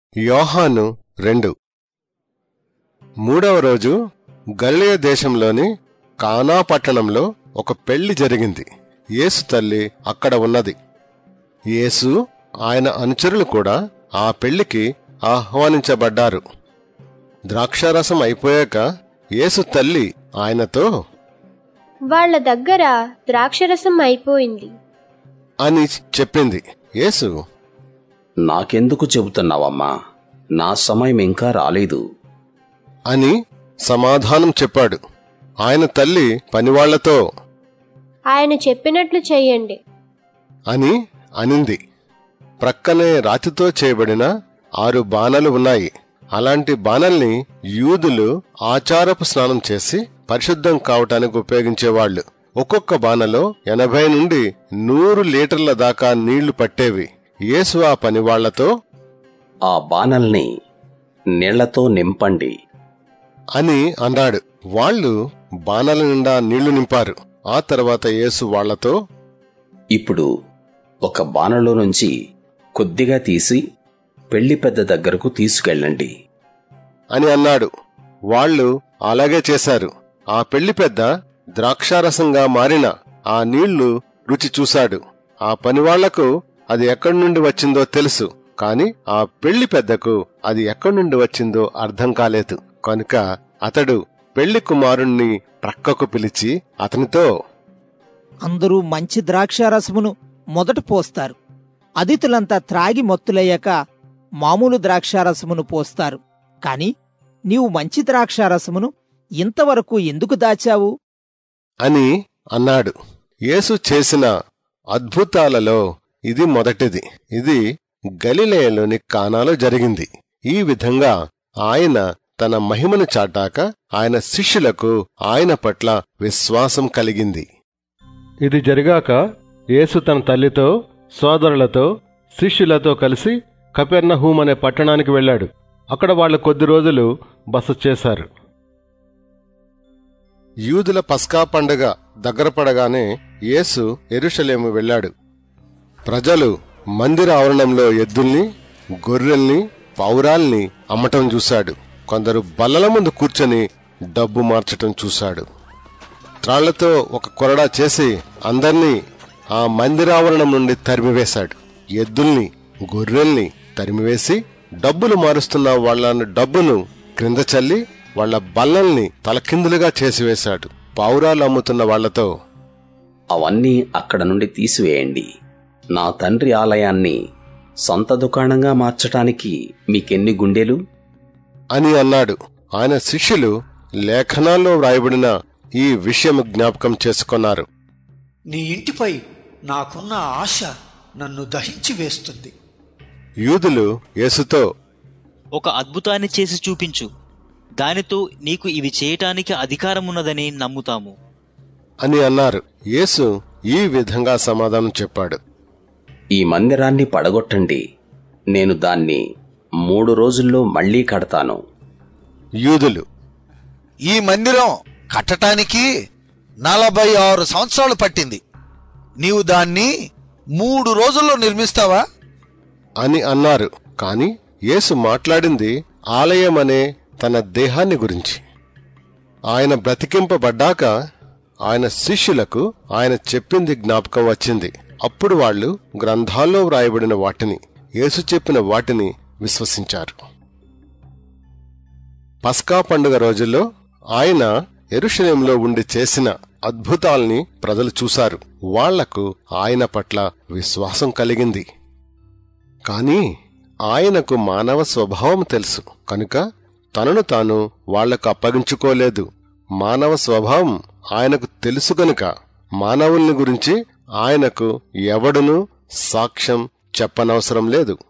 యోహాను రెండు మూడవ రోజు గలిలయ దేశంలోని కానా పట్టణంలో ఒక పెళ్లి జరిగింది యేసు తల్లి అక్కడ ఉన్నది యేసు ఆయన అనుచరులు కూడా ఆ పెళ్లికి ఆహ్వానించబడ్డారు ద్రాక్షారసం అయిపోయాక యేసు తల్లి ఆయనతో వాళ్ళ దగ్గర ద్రాక్షరసం అయిపోయింది అని చెప్పింది యేసు నాకెందుకు చెబుతున్నావమ్మా నా సమయం ఇంకా రాలేదు అని సమాధానం చెప్పాడు ఆయన తల్లి పనివాళ్లతో ఆయన చెప్పినట్లు చెయ్యండి అని అనింది ప్రక్కనే రాతితో చేయబడిన ఆరు బాణలు ఉన్నాయి అలాంటి బాణల్ని యూదులు ఆచారపు స్నానం చేసి పరిశుద్ధం కావటానికి ఉపయోగించేవాళ్లు ఒక్కొక్క బాణలో ఎనభై నుండి నూరు లీటర్ల దాకా నీళ్లు పట్టేవి యేసు ఆ పనివాళ్లతో ఆ బాణల్ని నీళ్లతో నింపండి అని అన్నాడు వాళ్ళు బాణల నిండా నీళ్లు నింపారు ఆ తర్వాత యేసు వాళ్లతో ఇప్పుడు ఒక బాణలో నుంచి కొద్దిగా తీసి పెళ్లి పెద్ద దగ్గరకు తీసుకెళ్ళండి అని అన్నాడు వాళ్ళు అలాగే చేశారు ఆ పెళ్లి పెద్ద ద్రాక్షారసంగా మారిన ఆ నీళ్లు రుచి చూశాడు ఆ పనివాళ్లకు అది ఎక్కడి నుండి వచ్చిందో తెలుసు కాని ఆ పెళ్లి పెద్దకు అది ఎక్కడి నుండి వచ్చిందో అర్థం కాలేదు కనుక అతడు పెళ్లి కుమారుణ్ణి ప్రక్కకు పిలిచి అతనితో అందరూ మంచి ద్రాక్షారసమును మొదట పోస్తారు అతిథులంతా త్రాగి మత్తులయ్యాక మామూలు ద్రాక్షారసమును పోస్తారు కాని నీవు మంచి ద్రాక్షారసమును ఇంతవరకు ఎందుకు దాచావు అని అన్నాడు యేసు చేసిన అద్భుతాలలో ఇది మొదటిది ఇది గలిలయలోని కానాలో జరిగింది ఈ విధంగా ఆయన తన మహిమను చాటాక ఆయన శిష్యులకు ఆయన పట్ల విశ్వాసం కలిగింది ఇది జరిగాక యేసు తన తల్లితో సోదరులతో శిష్యులతో కలిసి కపెర్నహూం అనే పట్టణానికి వెళ్ళాడు అక్కడ వాళ్ళు కొద్ది రోజులు బస చేశారు యూదుల పస్కా పండుగ దగ్గర పడగానే యేసు ఎరుషలేము వెళ్ళాడు ప్రజలు మందిర ఆవరణంలో ఎద్దుల్ని గొర్రెల్ని పౌరాల్ని అమ్మటం చూశాడు కొందరు బల్లల ముందు కూర్చొని డబ్బు మార్చటం చూశాడు త్రాళ్లతో ఒక కొరడా చేసి అందర్నీ ఆ మందిరావరణం నుండి తరిమివేశాడు ఎద్దుల్ని గొర్రెల్ని తరిమివేసి డబ్బులు మారుస్తున్న వాళ్ళ డబ్బును క్రింద చల్లి వాళ్ళ బల్లల్ని తలకిందులుగా చేసివేశాడు పావురాలు అమ్ముతున్న వాళ్లతో అవన్నీ అక్కడ నుండి తీసివేయండి నా తండ్రి ఆలయాన్ని సొంత దుకాణంగా మార్చటానికి మీకెన్ని గుండెలు అని అన్నాడు ఆయన శిష్యులు లేఖనాల్లో వ్రాయబడిన ఈ విషయం జ్ఞాపకం చేసుకున్నారు నీ ఇంటిపై నాకున్న ఆశ నన్ను దహించి వేస్తుంది యూదులు యేసుతో ఒక అద్భుతాన్ని చేసి చూపించు దానితో నీకు ఇవి చేయటానికి అధికారమున్నదని నమ్ముతాము అని అన్నారు యేసు ఈ విధంగా సమాధానం చెప్పాడు ఈ మందిరాన్ని పడగొట్టండి నేను దాన్ని మూడు రోజుల్లో మళ్లీ కడతాను యూదులు ఈ మందిరం కట్టటానికి నలభై ఆరు సంవత్సరాలు పట్టింది నీవు దాన్ని మూడు రోజుల్లో నిర్మిస్తావా అని అన్నారు కాని యేసు మాట్లాడింది ఆలయం అనే తన దేహాన్ని గురించి ఆయన బ్రతికింపబడ్డాక ఆయన శిష్యులకు ఆయన చెప్పింది జ్ఞాపకం వచ్చింది అప్పుడు వాళ్ళు గ్రంథాల్లో వ్రాయబడిన వాటిని యేసు చెప్పిన వాటిని విశ్వసించారు పస్కా పండుగ రోజుల్లో ఆయన ఎరుషలేంలో ఉండి చేసిన అద్భుతాల్ని ప్రజలు చూశారు వాళ్లకు ఆయన పట్ల విశ్వాసం కలిగింది కాని ఆయనకు మానవ స్వభావం తెలుసు కనుక తనను తాను వాళ్లకు అప్పగించుకోలేదు మానవ స్వభావం ఆయనకు తెలుసు గనుక మానవుల్ని గురించి ఆయనకు ఎవడునూ సాక్ష్యం చెప్పనవసరం లేదు